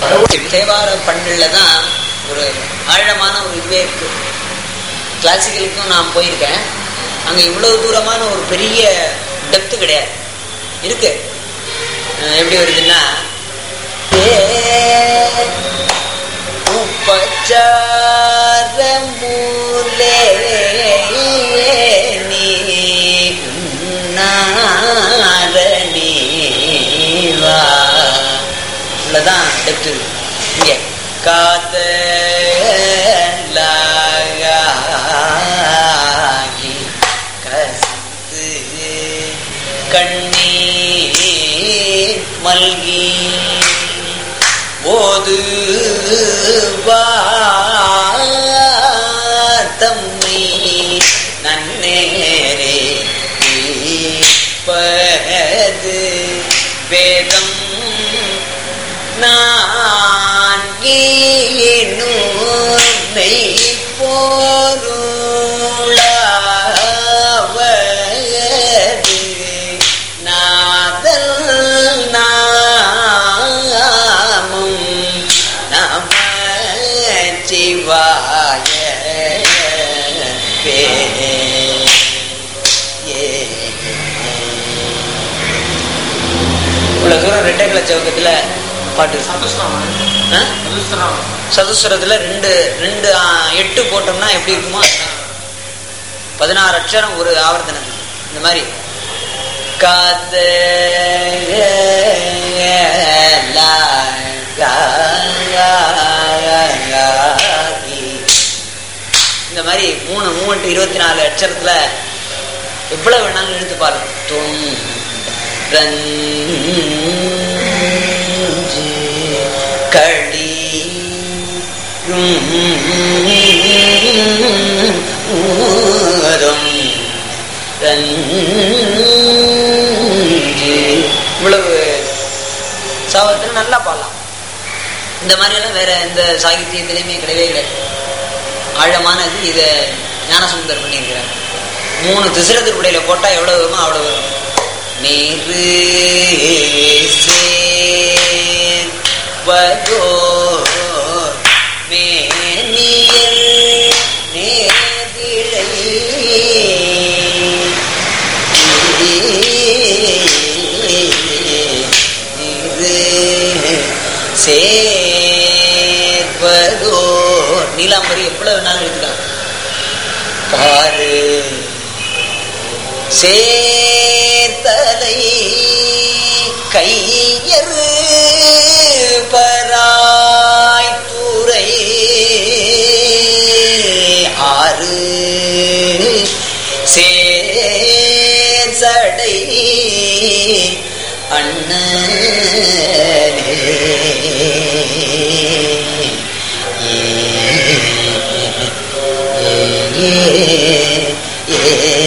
தேவார பண்ணில் தான் ஒரு ஆழமான ஒரு இதுவே இருக்கு கிளாசிக்கலுக்கும் நான் போயிருக்கேன் அங்கே இவ்வளவு தூரமான ஒரு பெரிய டெப்த்து கிடையாது இருக்கு அஹ் எப்படி வருதுன்னா உபச்சார மூலே நீ நாரணீவா இவ்வளோதான் டெப்த் இருக்கு இங்கே காத்த கசித்து கண்ணீர் மல்கி போது தம்மை நன்னேரே பது வேதம் நான்கீனுனை போருளாவது நாதல் நாமம் நம சிவாய இவ்வளவு தூரம் ரெட்டைக்கிழ சவுக்கத்துல பாட்டு இருக்கு. ஆ? சதுஸ்வரத்துல ரெண்டு ரெண்டு ஆ, எட்டு போட்டோம்னா எப்படி இருக்குமோ பதினாறு அக்ஷரம் ஒரு ஆவர்த்தனத்துக்கு இந்த மாதிரி காத்த இந்த மாதிரி மூணு மூணு இருபத்தி நாலு அக்ஷரத்துல எவ்வளவு வேணாலும் எழுத்து பாருங்க தொன் ரஞ்சு களி இவ்வளவு சாவத்தில் நல்லா பாடலாம் இந்த மாதிரியெல்லாம் வேற எந்த சாகித்யத்திலையுமே கிடையவே கிடையாது ஆழமானது இதை ஞானசுந்தர் பண்ணியிருக்கிறார் மூணு திசிர திருப்படையில போட்டா எவ்வளவு வருமோ அவ்வளவு வரும் நீரு வகோ மேனியல் நேதிழை நீரு சேர்வதோ நீலாம்பரி எவ்வளவு வேணாலும் எடுத்துக்கலாம் பாரு சேர்த்தலை கையறு பராய் துறை ஆறு சேர் சடை அண்ணனே